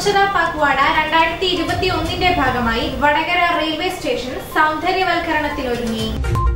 സ്വച്ഛതാ പക്വാട രണ്ടായിരത്തി ഇരുപത്തി ഒന്നിന്റെ ഭാഗമായി വടകര റെയിൽവേ സ്റ്റേഷൻ സൗന്ദര്യവൽക്കരണത്തിനൊരുങ്ങി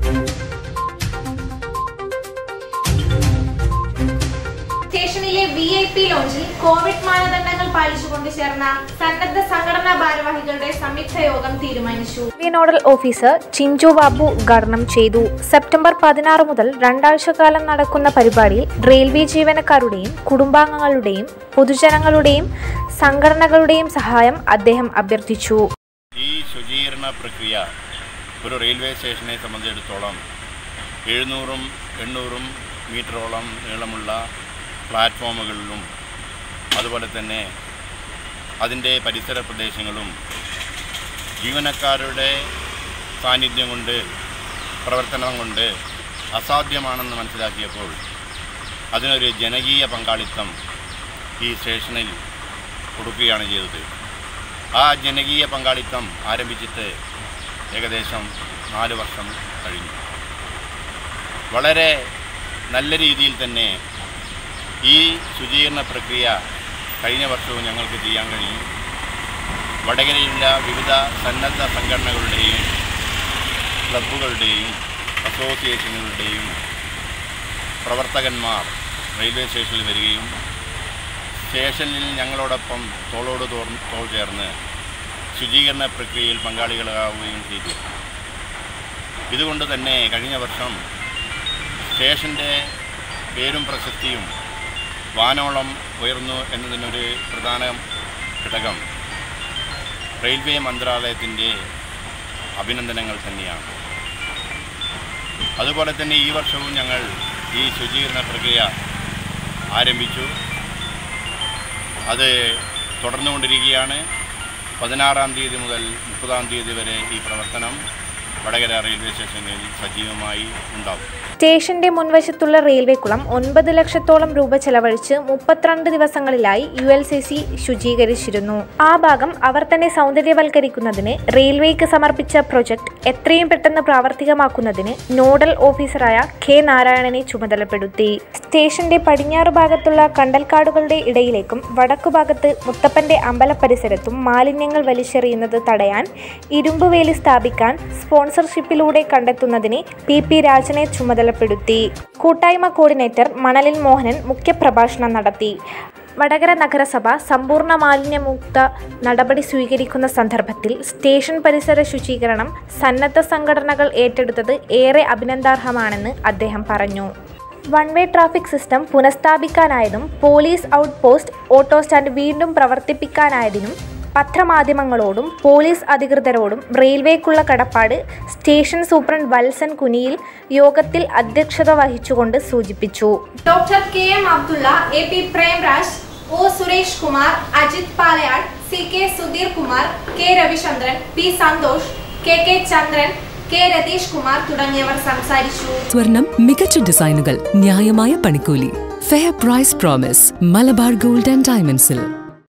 സ്റ്റേഷനിലെ വി ഐ പി ലോഞ്ചിൽ കോവിഡ് മാനദണ്ഡങ്ങൾ പാലിച്ചുകൊണ്ട് ചേർന്ന സന്നദ്ധ സംഘടനാ ഭാരവാഹികളുടെ സംയുക്ത യോഗം തീരുമാനിച്ചു railway nodal officer Chinchu Babu ഉദ്ഘാടനം ചെയ്തു സെപ്റ്റംബർ പതിനാറ് മുതൽ രണ്ടാഴ്ചക്കാലം നടക്കുന്ന പരിപാടിയിൽ റെയിൽവേ ജീവനക്കാരുടെയും കുടുംബാംഗങ്ങളുടെയും പൊതുജനങ്ങളുടെയും സംഘടനകളുടെയും സഹായം അദ്ദേഹം അഭ്യർത്ഥിച്ചു ഈ ശുചീകരണ പ്രക്രിയ ഒരു റെയിൽവേ സ്റ്റേഷനെ സംബന്ധിച്ചിടത്തോളം എഴുന്നൂറും എണ്ണൂറും മീറ്ററോളം നീളമുള്ള പ്ലാറ്റ്ഫോമുകളിലും അതുപോലെ തന്നെ അതിൻ്റെ പരിസര പ്രദേശങ്ങളും ജീവനക്കാരുടെ സാന്നിധ്യം കൊണ്ട് പ്രവർത്തനം കൊണ്ട് അസാധ്യമാണെന്ന് മനസ്സിലാക്കിയപ്പോൾ അതിനൊരു ജനകീയ പങ്കാളിത്തം ഈ സ്റ്റേഷനിൽ കൊടുക്കുകയാണ് ചെയ്തത് ആ ജനകീയ പങ്കാളിത്തം ആരംഭിച്ചിട്ട് ഏകദേശം നാല് വർഷം കഴിഞ്ഞു വളരെ നല്ല രീതിയിൽ തന്നെ ഈ ശുചീകരണ പ്രക്രിയ കഴിഞ്ഞ വർഷവും ഞങ്ങൾക്ക് ചെയ്യാൻ കഴിഞ്ഞു വടകരയിലുള്ള വിവിധ സന്നദ്ധ സംഘടനകളുടെയും ക്ലബ്ബുകളുടെയും അസോസിയേഷനുകളുടെയും പ്രവർത്തകന്മാർ റെയിൽവേ സ്റ്റേഷനിൽ വരികയും സ്റ്റേഷനിൽ ഞങ്ങളോടൊപ്പം തോളോട് തോർ തോൾ ചേർന്ന് ശുചീകരണ പ്രക്രിയയിൽ പങ്കാളികളാവുകയും ചെയ്തു ഇതുകൊണ്ട് തന്നെ കഴിഞ്ഞ വർഷം സ്റ്റേഷൻ്റെ പേരും പ്രശസ്തിയും വാനോളം ഉയർന്നു എന്നതിനൊരു പ്രധാന ഘടകം റെയിൽവേ മന്ത്രാലയത്തിൻ്റെ അഭിനന്ദനങ്ങൾ തന്നെയാണ് അതുപോലെ തന്നെ ഈ വർഷവും ഞങ്ങൾ ഈ ശുചീകരണ പ്രക്രിയ ആരംഭിച്ചു അത് തുടർന്നുകൊണ്ടിരിക്കുകയാണ് പതിനാറാം തീയതി മുതൽ മുപ്പതാം തീയതി വരെ ഈ പ്രവർത്തനം വടകര റെയിൽവേ സ്റ്റേഷനിൽ സജീവമായി ഉണ്ടാവും സ്റ്റേഷന്റെ മുൻവശത്തുള്ള റെയിൽവേ കുളം ഒൻപത് ലക്ഷത്തോളം രൂപ ചെലവഴിച്ച് മുപ്പത്തിരണ്ട് ദിവസങ്ങളിലായി യു എൽ സി സി ശുചീകരിച്ചിരുന്നു ആ ഭാഗം അവർ തന്നെ സൗന്ദര്യവൽക്കരിക്കുന്നതിന് റെയിൽവേക്ക് സമർപ്പിച്ച പ്രൊജക്ട് എത്രയും പെട്ടെന്ന് പ്രാവർത്തികമാക്കുന്നതിന് നോഡൽ ഓഫീസറായ കെ നാരായണനെ ചുമതലപ്പെടുത്തി സ്റ്റേഷന്റെ പടിഞ്ഞാറ് ഭാഗത്തുള്ള കണ്ടൽക്കാടുകളുടെ ഇടയിലേക്കും വടക്കു ഭാഗത്ത് മുത്തപ്പന്റെ അമ്പല പരിസരത്തും മാലിന്യങ്ങൾ വലിച്ചെറിയുന്നത് തടയാൻ ഇരുമ്പുവേലി സ്ഥാപിക്കാൻ സ്പോൺസർഷിപ്പിലൂടെ കണ്ടെത്തുന്നതിന് പി പി രാജനെ ചുമതലപ്പെടുത്തി കൂട്ടായ്മ കോർഡിനേറ്റർ മണലിൽ മോഹനൻ മുഖ്യപ്രഭാഷണം നടത്തി വടകര നഗരസഭ സമ്പൂർണ്ണ മാലിന്യമുക്ത നടപടി സ്വീകരിക്കുന്ന സന്ദർഭത്തിൽ സ്റ്റേഷൻ പരിസര ശുചീകരണം സന്നദ്ധ സംഘടനകൾ ഏറ്റെടുത്തത് ഏറെ അഭിനന്ദാർഹമാണെന്ന് അദ്ദേഹം പറഞ്ഞു വൺ വേ ട്രാഫിക് സിസ്റ്റം പുനഃസ്ഥാപിക്കാനായതും police out post auto stand വീണ്ടും പ്രവർത്തിപ്പിക്കാനായതിനും പത്രമാധ്യമങ്ങളോടും പോലീസ് അധികൃതരോടും റെയിൽവേക്കുള്ള കടപ്പാട് സ്റ്റേഷൻ സൂപ്രണ്ട് വത്സൻ കുനിയിൽ യോഗത്തിൽ അധ്യക്ഷത വഹിച്ചുകൊണ്ട് സൂചിപ്പിച്ചു doctor K M Abdulla A P Premraj O Suresh Kumar Ajith Palayad C K Sudheer Kumar K Ravichandran P Santhosh K K Chandran K Ratheesh Kumar തുടങ്ങിയവർ സംസാരിച്ചു സ്വർണം മികച്ച ഡിസൈനുകൾ ന്യായമായ പണിക്കൂലി fair price promise Malabar gold and ഡയമണ്ട്സിൽ